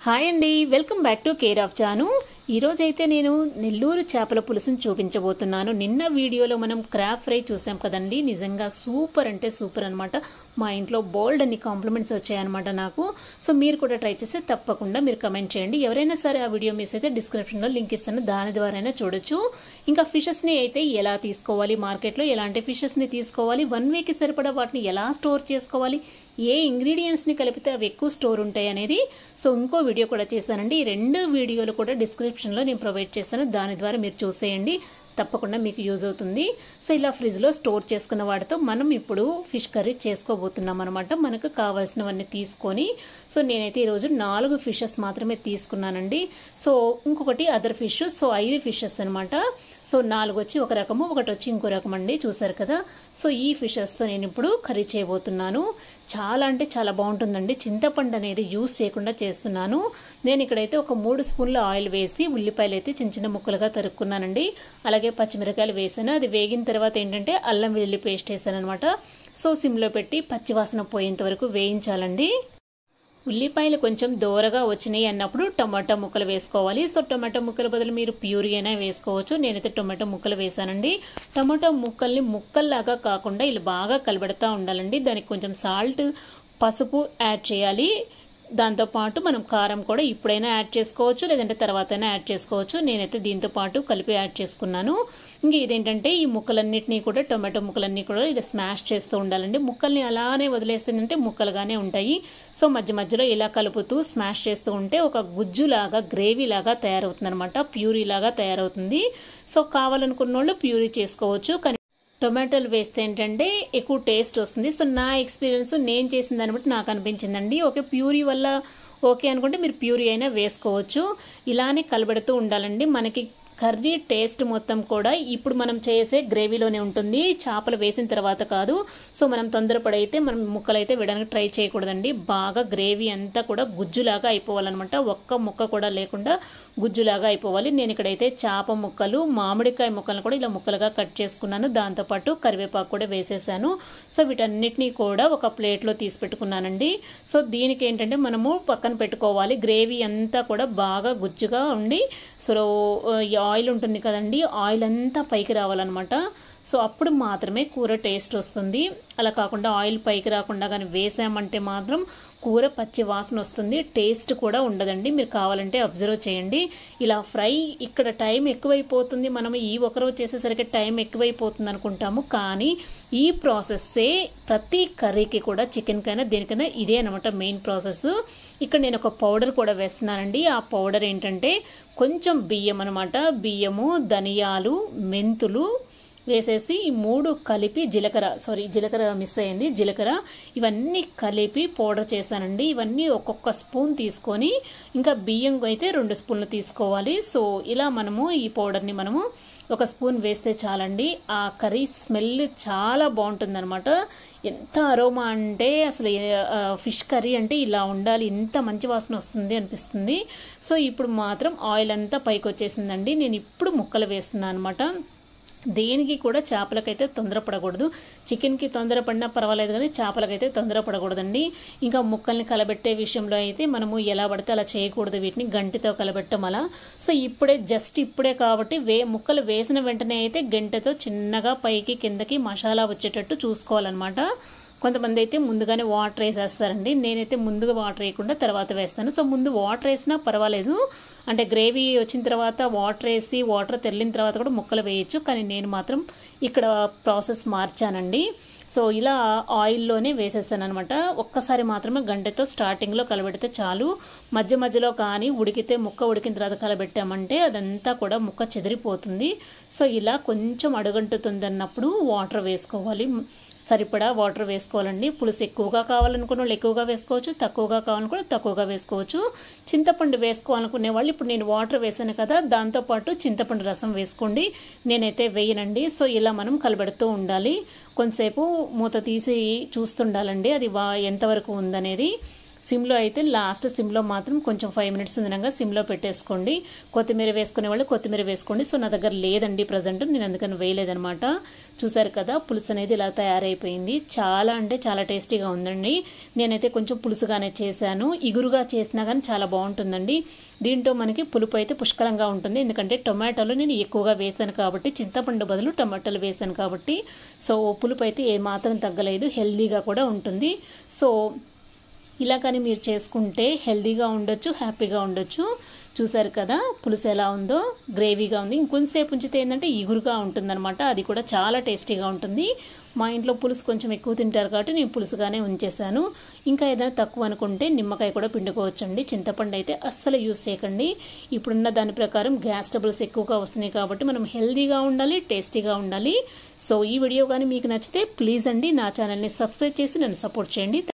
hi అండి welcome back to care of Janu ఈరోజైతే నేను నెల్లూరు చేపల పులుసుని చూపించబోతున్నాను నిన్న వీడియోలో మనం క్రాప్ ఫ్రై చూసాం కదండి నిజంగా సూపర్ అంటే సూపర్ అనమాట మా ఇంట్లో బోల్డ్ అన్ని కాంప్లిమెంట్స్ వచ్చాయన్నమాట నాకు సో మీరు కూడా ట్రై చేస్తే తప్పకుండా మీరు కమెంట్ చేయండి ఎవరైనా సరే ఆ వీడియో మిస్ అయితే డిస్క్రిప్షన్లో లింక్ ఇస్తాను దాని ద్వారా చూడొచ్చు ఇంకా ఫిషెస్ని అయితే ఎలా తీసుకోవాలి మార్కెట్లో ఎలాంటి ఫిషెస్ని తీసుకోవాలి వన్ వీక్ సరిపడా వాటిని ఎలా స్టోర్ చేసుకోవాలి ఏ ఇంగ్రీడియంట్స్ ని కలిపితే అవి ఎక్కువ స్టోర్ ఉంటాయి అనేది సో ఇంకో వీడియో కూడా చేశానండి ఈ రెండు వీడియోలు కూడా డిస్క్రిప్షన్ లో నేను ప్రొవైడ్ చేస్తాను దాని ద్వారా మీరు చూసేయండి తప్పకుండా మీకు యూజ్ అవుతుంది సో ఇలా ఫ్రిడ్జ్ లో స్టోర్ చేసుకున్న వాటితో మనం ఇప్పుడు ఫిష్ కర్రీ చేసుకోబోతున్నాం అనమాట మనకు కావాల్సినవన్నీ తీసుకొని సో నేనైతే ఈరోజు నాలుగు ఫిషెస్ మాత్రమే తీసుకున్నానండి సో ఇంకొకటి అదర్ ఫిష్ సో ఐదు ఫిషెస్ అనమాట సో నాలుగు వచ్చి ఒక రకము ఒకటి వచ్చి ఇంకో రకం అండి చూసారు కదా సో ఈ ఫిషెస్తో నేను ఇప్పుడు కర్రీ చేయబోతున్నాను చాలా అంటే చాలా బాగుంటుందండి చింతపండు అనేది యూస్ చేయకుండా చేస్తున్నాను నేను ఇక్కడైతే ఒక మూడు స్పూన్ల ఆయిల్ వేసి ఉల్లిపాయలు అయితే చిన్న చిన్న ముక్కలుగా తరుక్కున్నానండి అలాగే పచ్చిమిరకాయలు వేసాను అది వేగిన తర్వాత ఏంటంటే అల్లం వెల్లుల్లి పేస్ట్ వేసాను అనమాట సో సిమ్లో పెట్టి పచ్చివాసన పోయేంత వరకు వేయించాలండి ఉల్లిపాయలు కొంచెం దోరగా వచ్చినాయి అన్నప్పుడు టమాటా ముక్కలు వేసుకోవాలి సో టమాటా ముక్కల బదులు మీరు ప్యూరీ అయినా వేసుకోవచ్చు నేనైతే టమాటా ముక్కలు వేసానండి టమాటా ముక్కల్ని ముక్కల్లాగా కాకుండా ఇలా బాగా కలబెడతా ఉండాలండి దానికి కొంచెం సాల్ట్ పసుపు యాడ్ చేయాలి దాంతో పాటు మనం కారం కూడా ఇప్పుడైనా యాడ్ చేసుకోవచ్చు లేదంటే తర్వాతైనా యాడ్ చేసుకోవచ్చు నేనైతే దీంతో పాటు కలిపి యాడ్ చేసుకున్నాను ఇంక ఇదేంటంటే ఈ ముక్కలన్నిటినీ కూడా టొమాటో ముక్కలన్నీ కూడా ఇలా స్మాష్ చేస్తూ ఉండాలండి ముక్కల్ని అలానే వదిలేస్తుందంటే ముక్కలుగానే ఉంటాయి సో మధ్య మధ్యలో ఇలా కలుపుతూ స్మాష్ చేస్తూ ఉంటే ఒక గుజ్జులాగా గ్రేవీ లాగా తయారవుతుంది అనమాట ప్యూరీ లాగా తయారవుతుంది సో కావాలనుకున్న వాళ్ళు ప్యూరీ చేసుకోవచ్చు కానీ టొమాటోలు వేస్తే ఏంటంటే ఎక్కువ టేస్ట్ వస్తుంది సో నా ఎక్స్పీరియన్స్ నేను చేసిన దాన్ని బట్టి నాకు అనిపించిందండి ఓకే ప్యూరీ వల్ల ఓకే అనుకుంటే మీరు ప్యూరీ అయినా వేసుకోవచ్చు ఇలానే కలబెడుతూ ఉండాలండి మనకి కర్రీ టేస్ట్ మొత్తం కూడా ఇప్పుడు మనం చేసే గ్రేవీలోనే ఉంటుంది చేపలు వేసిన తర్వాత కాదు సో మనం తొందరపడైతే మనం ముక్కలైతే వేయడానికి ట్రై చేయకూడదండి బాగా గ్రేవీ అంతా కూడా గుజ్జులాగా అయిపోవాలన్నమాట ఒక్క ముక్క కూడా లేకుండా గుజ్జులాగా అయిపోవాలి నేను ఇక్కడైతే చేప ముక్కలు మామిడికాయ ముక్కలను కూడా ఇలా ముక్కలుగా కట్ చేసుకున్నాను దాంతోపాటు కరివేపాకు కూడా వేసేసాను సో వీటన్నిటినీ కూడా ఒక ప్లేట్లో తీసి పెట్టుకున్నానండి సో దీనికి ఏంటంటే మనము పక్కన పెట్టుకోవాలి గ్రేవీ అంతా కూడా బాగా గుజ్జుగా ఉండి సో ఈ ఆయిల్ ఉంటుంది కదండి ఆయిల్ అంతా పైకి రావాలన్నమాట సో అప్పుడు మాత్రమే కూర టేస్ట్ వస్తుంది అలా కాకుండా ఆయిల్ పైకి రాకుండా కానీ వేసామంటే మాత్రం కూర పచ్చి వాసన వస్తుంది టేస్ట్ కూడా ఉండదండి మీరు కావాలంటే అబ్జర్వ్ చేయండి ఇలా ఫ్రై ఇక్కడ టైం ఎక్కువైపోతుంది మనం ఈ ఒకరోజు చేసేసరికి టైం ఎక్కువైపోతుంది అనుకుంటాము కానీ ఈ ప్రాసెస్సే ప్రతి కర్రీకి కూడా చికెన్ కైనా దేనికైనా ఇదే అనమాట మెయిన్ ప్రాసెస్ ఇక్కడ నేను ఒక పౌడర్ కూడా వేస్తున్నానండి ఆ పౌడర్ ఏంటంటే కొంచెం బియ్యం అనమాట బియ్యము ధనియాలు మెంతులు వేసేసి ఈ మూడు కలిపి జీలకర్ర సారీ జీలకర్ర మిస్ అయింది జీలకర్ర ఇవన్నీ కలిపి పౌడర్ చేశానండి ఇవన్నీ ఒక్కొక్క స్పూన్ తీసుకొని ఇంకా బియ్యం అయితే రెండు స్పూన్లు తీసుకోవాలి సో ఇలా మనము ఈ పౌడర్ని మనము ఒక స్పూన్ వేస్తే చాలండి ఆ కర్రీ స్మెల్ చాలా బాగుంటుంది అనమాట ఎంత అరోమా అంటే అసలు ఫిష్ కర్రీ అంటే ఇలా ఉండాలి ఇంత మంచి వాసన వస్తుంది అనిపిస్తుంది సో ఇప్పుడు మాత్రం ఆయిల్ అంతా పైకి వచ్చేసిందండి నేను ఇప్పుడు ముక్కలు వేస్తున్నాను అనమాట దేనికి కూడా చేపలకైతే తొందరపడకూడదు చికెన్కి తొందరపడినా పర్వాలేదు కానీ చేపలకైతే తొందరపడకూడదండి ఇంకా ముక్కల్ని కలబెట్టే విషయంలో అయితే మనము ఎలా పడితే అలా చేయకూడదు వీటిని గంటితో కలబెట్టం అలా సో ఇప్పుడే జస్ట్ ఇప్పుడే కాబట్టి వే ముక్కలు వేసిన వెంటనే అయితే గంటతో చిన్నగా పైకి కిందకి మసాలా వచ్చేటట్టు చూసుకోవాలన్నమాట కొంతమంది అయితే ముందుగానే వాటర్ వేసేస్తారండి నేనైతే ముందుగా వాటర్ వేయకుండా తర్వాత వేస్తాను సో ముందు వాటర్ వేసినా పర్వాలేదు అంటే గ్రేవీ వచ్చిన తర్వాత వాటర్ వేసి వాటర్ తెల్లిన తర్వాత కూడా ముక్కలు వేయచ్చు కానీ నేను మాత్రం ఇక్కడ ప్రాసెస్ మార్చానండి సో ఇలా ఆయిల్లోనే వేసేస్తాను అనమాట ఒక్కసారి మాత్రమే గంటతో స్టార్టింగ్లో కలబెడితే చాలు మధ్య మధ్యలో కానీ ఉడికితే ముక్క ఉడికిన తర్వాత కలబెట్టామంటే అదంతా కూడా ముక్క చెదిరిపోతుంది సో ఇలా కొంచెం అడుగంటుతుంది అన్నప్పుడు వాటర్ వేసుకోవాలి సరిపడా వాటర్ వేసుకోవాలండి పులుసు ఎక్కువగా కావాలనుకున్న వాళ్ళు ఎక్కువగా వేసుకోవచ్చు తక్కువగా కావాలనుకున్న తక్కువగా వేసుకోవచ్చు చింతపండు వేసుకోవాలనుకునే వాళ్ళు ఇప్పుడు నేను వాటర్ వేసాను కదా దాంతోపాటు చింతపండు రసం వేసుకోండి నేనైతే వేయనండి సో ఇలా మనం కలబెడుతూ ఉండాలి కొంతసేపు మూత తీసి చూస్తుండాలండి అది ఎంతవరకు ఉందనేది సిమ్లో అయితే లాస్ట్ సిమ్లో మాత్రం కొంచెం ఫైవ్ మినిట్స్ ఉందనగా సిమ్లో పెట్టేసుకోండి కొత్తిమీర వేసుకునే వాళ్ళు కొత్తిమీర వేసుకోండి సో నా దగ్గర లేదండి ప్రజెంట్ నేను అందుకని వేయలేదనమాట చూసారు కదా పులుసు అనేది ఇలా తయారైపోయింది చాలా అంటే చాలా టేస్టీగా ఉందండి నేనైతే కొంచెం పులుసుగానే చేశాను ఇగురుగా చేసినా కానీ చాలా బాగుంటుందండి దీంట్లో మనకి పులుపు అయితే పుష్కలంగా ఉంటుంది ఎందుకంటే టొమాటోలు నేను ఎక్కువగా వేసాను కాబట్టి చింతపండు బదులు టమాటాలు వేసాను కాబట్టి సో పులుపు అయితే ఏమాత్రం తగ్గలేదు హెల్దీగా కూడా ఉంటుంది సో ఇలా కానీ మీరు చేసుకుంటే హెల్దీగా ఉండొచ్చు హ్యాపీగా ఉండొచ్చు చూసారు కదా పులుసు ఎలా ఉందో గ్రేవీగా ఉంది ఇంకొంతసేపు ఉంచితే ఏంటంటే ఇగురుగా ఉంటుందన్నమాట అది కూడా చాలా టేస్టీగా ఉంటుంది మా ఇంట్లో పులుసు కొంచెం ఎక్కువ తింటారు కాబట్టి నేను పులుసుగానే ఉంచేసాను ఇంకా ఏదైనా తక్కువ అనుకుంటే నిమ్మకాయ కూడా పిండుకోవచ్చండి చింతపండు అయితే అస్సలు యూస్ చేయకండి ఇప్పుడున్న దాని ప్రకారం గ్యాస్ ట్రబుల్స్ ఎక్కువగా వస్తున్నాయి కాబట్టి మనం హెల్దీగా ఉండాలి టేస్టీగా ఉండాలి సో ఈ వీడియో కానీ మీకు నచ్చితే ప్లీజ్ అండి నా ఛానల్ని సబ్స్క్రైబ్ చేసి నన్ను సపోర్ట్ చేయండి